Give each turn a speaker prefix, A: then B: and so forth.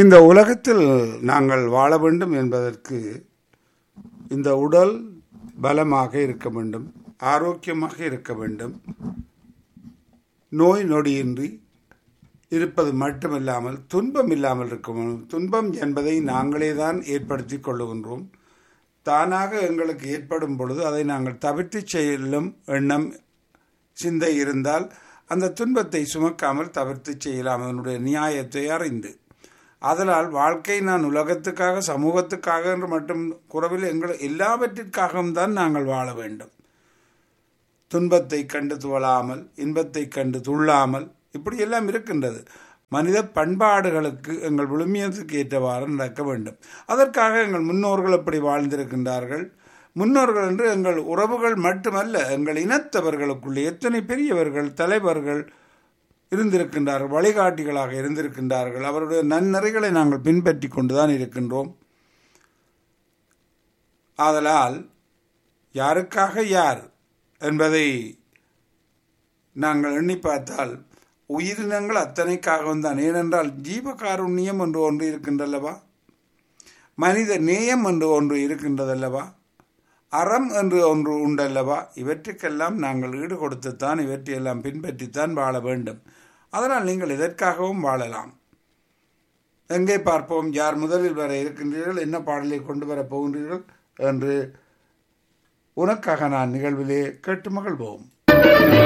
A: இந்த உலகத்தில் நாங்கள் வாழ வேண்டும் என்பதற்கு இந்த உடல் பலமாக இருக்க வேண்டும் ஆரோக்கியமாக இருக்க வேண்டும் நோய் நொடியின்றி இருப்பது மட்டுமில்லாமல் துன்பம் இல்லாமல் இருக்க வேண்டும் துன்பம் என்பதை நாங்களே தான் ஏற்படுத்தி கொள்ளுகின்றோம் தானாக எங்களுக்கு ஏற்படும் பொழுது அதை நாங்கள் தவிர்த்து செல்லும் எண்ணம் சிந்தை இருந்தால் அந்த துன்பத்தை சுமக்காமல் தவிர்த்து செய்யலாம் அதனுடைய நியாயத்தை அறிந்து அதனால் வாழ்க்கை நான் உலகத்துக்காக சமூகத்துக்காக என்று மட்டும் குறவில் எங்கள் எல்லாவற்றிற்காகவும் தான் நாங்கள் வாழ வேண்டும் துன்பத்தை கண்டு துவளாமல் இன்பத்தை கண்டு துள்ளாமல் இப்படியெல்லாம் இருக்கின்றது மனித பண்பாடுகளுக்கு எங்கள் விழுமியத்துக்கு ஏற்றவாறு நடக்க வேண்டும் அதற்காக எங்கள் முன்னோர்கள் எப்படி வாழ்ந்திருக்கின்றார்கள் முன்னோர்கள் என்று எங்கள் உறவுகள் மட்டுமல்ல எங்கள் இனத்தவர்களுக்குள்ளே எத்தனை பெரியவர்கள் தலைவர்கள் இருந்திருக்கின்றார்கள் வழிகாட்டிகளாக இருந்திருக்கின்றார்கள் அவருடைய நன்னறைகளை நாங்கள் பின்பற்றி கொண்டுதான் இருக்கின்றோம் ஆதலால் யாருக்காக யார் என்பதை நாங்கள் எண்ணி பார்த்தால் உயிரினங்கள் அத்தனைக்காகவும் தான் ஏனென்றால் ஜீவகாருண்யம் என்று ஒன்று இருக்கின்றல்லவா மனித நேயம் என்று ஒன்று இருக்கின்றதல்லவா அறம் என்று ஒன்று உண்டல்லவா இவற்றுக்கெல்லாம் நாங்கள் ஈடு கொடுத்துத்தான் இவற்றையெல்லாம் பின்பற்றித்தான் வாழ வேண்டும் அதனால் நீங்கள் இதற்காகவும் வாழலாம் எங்கே பார்ப்போம் யார் முதலில் வர இருக்கின்றீர்கள் என்ன பாடலை கொண்டு வரப் போகின்றீர்கள் என்று உனக்காக நான் நிகழ்விலே கேட்டு மகிழ்வோம்